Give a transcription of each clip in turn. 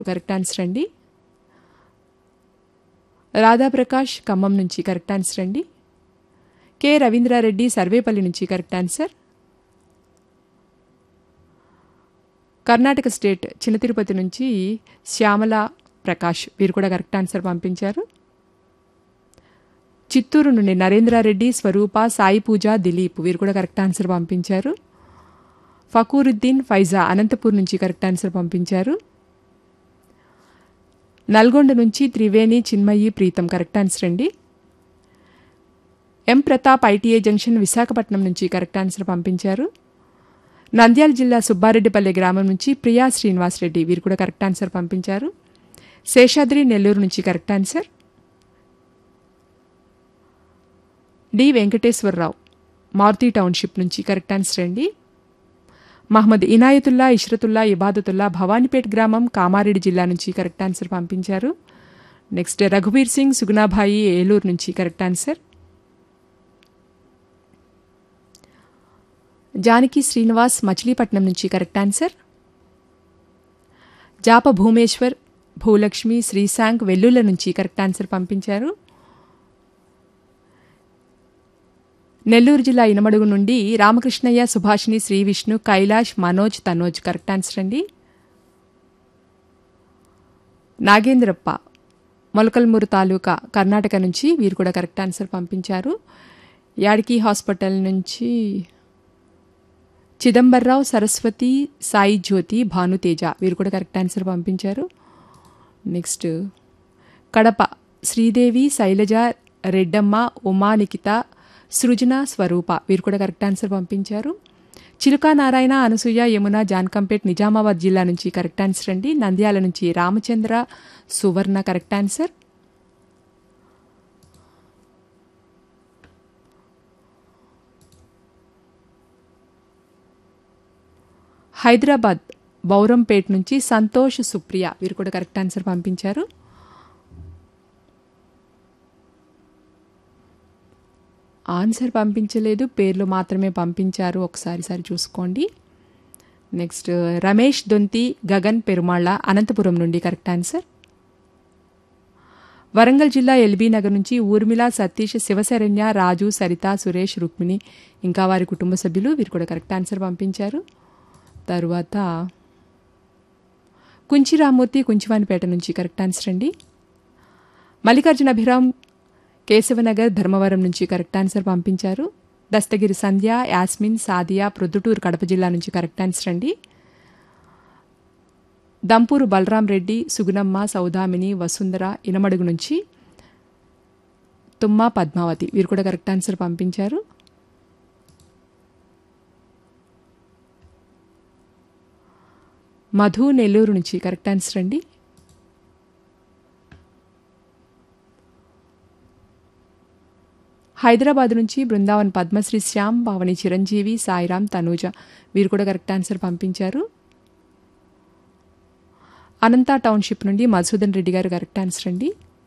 correct answer అండి రాధాప్రకాష్ ఖమ్మం నుంచి correct answer అండి కె రవీంద్రారెడ్డి సర్వేపల్లి నుంచి కరెక్ట్ ఆన్సర్ కర్ణాటక స్టేట్ చిన్న తిరుపతి నుంచి శ్యామల ప్రకాష్ వీరు కూడా కరెక్ట్ ఆన్సర్ పంపించారు చిత్తూరు నుండి నరేంద్రారెడ్డి స్వరూప సాయి పూజ దిలీప్ వీరు కూడా కరెక్ట్ ఆన్సర్ పంపించారు ఫకూరుద్దీన్ ఫైజా అనంతపూర్ నుంచి కరెక్ట్ ఆన్సర్ పంపించారు నల్గొండ నుంచి త్రివేణి చిన్మయి ప్రీతం కరెక్ట్ ఆన్సర్ అండి M Pratap ITI junction Visakhapatnam నుంచి కరెక్ట్ ఆన్సర్ పంపించారు నంద్యాల జిల్లా సుబ్బారెడ్డిపల్లె గ్రామం నుంచి ప్రియా శ్రీనివాసరెడ్డి వీరు కూడా కరెక్ట్ ఆన్సర్ పంపించారు శేషాద్రి నెల్లూరు నుంచి correct answer D Venkateswararao Maruti township నుంచి కరెక్ట్ ఆన్సర్ అండి మహమ్మద్ ఇనాయతుల్లా ఇష్రతుల్లా ఇబాదతుల్లా భవానీపేట్ గ్రామం కామారెడ్డి జిల్లా నుంచి కరెక్ట్ ఆన్సర్ పంపించారు నెక్స్ట్ రఘువీర్ సింగ్ సుగుణాభాయి ఏలూరు నుంచి కరెక్ట్ ఆన్సర్ జానకి శ్రీనివాస్ మచిలీపట్నం నుంచి కరెక్ట్ ఆన్సర్ జాప భూమేశ్వర్ భూలక్ష్మి శ్రీశాంక్ వెల్లుల నుంచి కరెక్ట్ ఆన్సర్ పంపించారు నెల్లూరు జిల్లా ఇనమడుగు నుండి రామకృష్ణయ్య సుభాషిణి శ్రీ విష్ణు కైలాష్ మనోజ్ తనోజ్ కరెక్ట్ ఆన్సర్ అండి నాగేంద్రప్ప మొలకల్మూరు తాలూకా కర్ణాటక నుంచి వీరు కూడా కరెక్ట్ ఆన్సర్ పంపించారు యాడికి హాస్పిటల్ నుంచి చిదంబర్రావు సరస్వతి సాయి జ్యోతి భానుతేజ వీరు కూడా కరెక్ట్ ఆన్సర్ పంపించారు నెక్స్ట్ కడప శ్రీదేవి శైలజ రెడ్డమ్మ ఉమానికిత సృజన స్వరూప వీరు కూడా కరెక్ట్ ఆన్సర్ పంపించారు చిలుకా నారాయణ అనసూయ యమున జాన్కంపేట్ నిజామాబాద్ జిల్లా నుంచి కరెక్ట్ ఆన్సర్ అండి నంద్యాల నుంచి రామచంద్ర సువర్ణ కరెక్ట్ ఆన్సర్ హైదరాబాద్ బౌరంపేట్ నుంచి సంతోష్ సుప్రియ వీరు కూడా కరెక్ట్ ఆన్సర్ పంపించారు ఆన్సర్ పంపించలేదు పేర్లు మాత్రమే పంపించారు ఒకసారి సరి చూసుకోండి నెక్స్ట్ రమేష్ దొంతి గగన్ పెరుమాళ్ళ అనంతపురం నుండి కరెక్ట్ ఆన్సర్ వరంగల్ జిల్లా ఎల్బీ నగర్ నుంచి ఊర్మిళ సతీష్ శివశరణ్య రాజు సరిత సురేష్ రుక్మిణి ఇంకా వారి కుటుంబ సభ్యులు వీరు కూడా కరెక్ట్ ఆన్సర్ పంపించారు తరువాత కుంచిరామూర్తి కుంచివానిపేట నుంచి కరెక్ట్ ఆన్సర్ అండి మల్లికార్జున అభిరామ్ కేశవనగర్ ధర్మవరం నుంచి కరెక్ట్ ఆన్సర్ పంపించారు దస్తగిరి సంధ్య యాస్మిన్ సాదియా ప్రొద్దుటూరు కడప జిల్లా నుంచి కరెక్ట్ ఆన్సర్ అండి దంపూరు బలరాం రెడ్డి సుగుణమ్మ సౌదామిని వసుంధర ఇనమడుగు నుంచి తుమ్మ పద్మావతి వీరు కూడా కరెక్ట్ ఆన్సర్ పంపించారు మధు నెల్లూరు నుంచి కరెక్ట్ ఆన్సర్ అండి హైదరాబాద్ నుంచి బృందావన్ పద్మశ్రీ శ్యామ్ భావని చిరంజీవి సాయిరామ్ తనూజ వీరు కూడా కరెక్ట్ ఆన్సర్ పంపించారు అనంత టౌన్షిప్ నుండి మధుసూదన్ రెడ్డి గారు కరెక్ట్ ఆన్సర్ అండి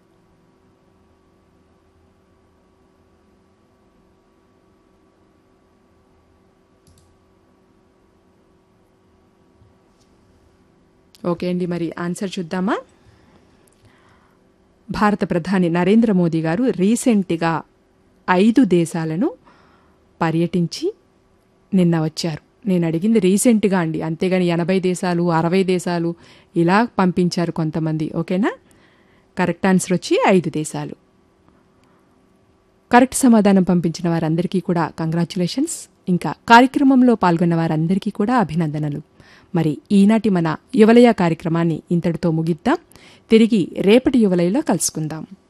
ఓకే అండి మరి ఆన్సర్ చూద్దామా భారత ప్రధాని నరేంద్ర మోదీ గారు రీసెంట్గా ఐదు దేశాలను పర్యటించి నిన్న వచ్చారు నేను అడిగింది రీసెంట్గా అండి అంతేగాని ఎనభై దేశాలు అరవై దేశాలు ఇలా పంపించారు కొంతమంది ఓకేనా కరెక్ట్ ఆన్సర్ వచ్చి ఐదు దేశాలు కరెక్ట్ సమాధానం పంపించిన వారందరికీ కూడా కంగ్రాచులేషన్స్ ఇంకా కార్యక్రమంలో పాల్గొన్న వారందరికీ కూడా అభినందనలు మరి ఈనాటి మన యువలయ కార్యక్రమాన్ని ఇంతటితో ముగిద్దాం తిరిగి రేపటి యువలయలో కలుసుకుందాం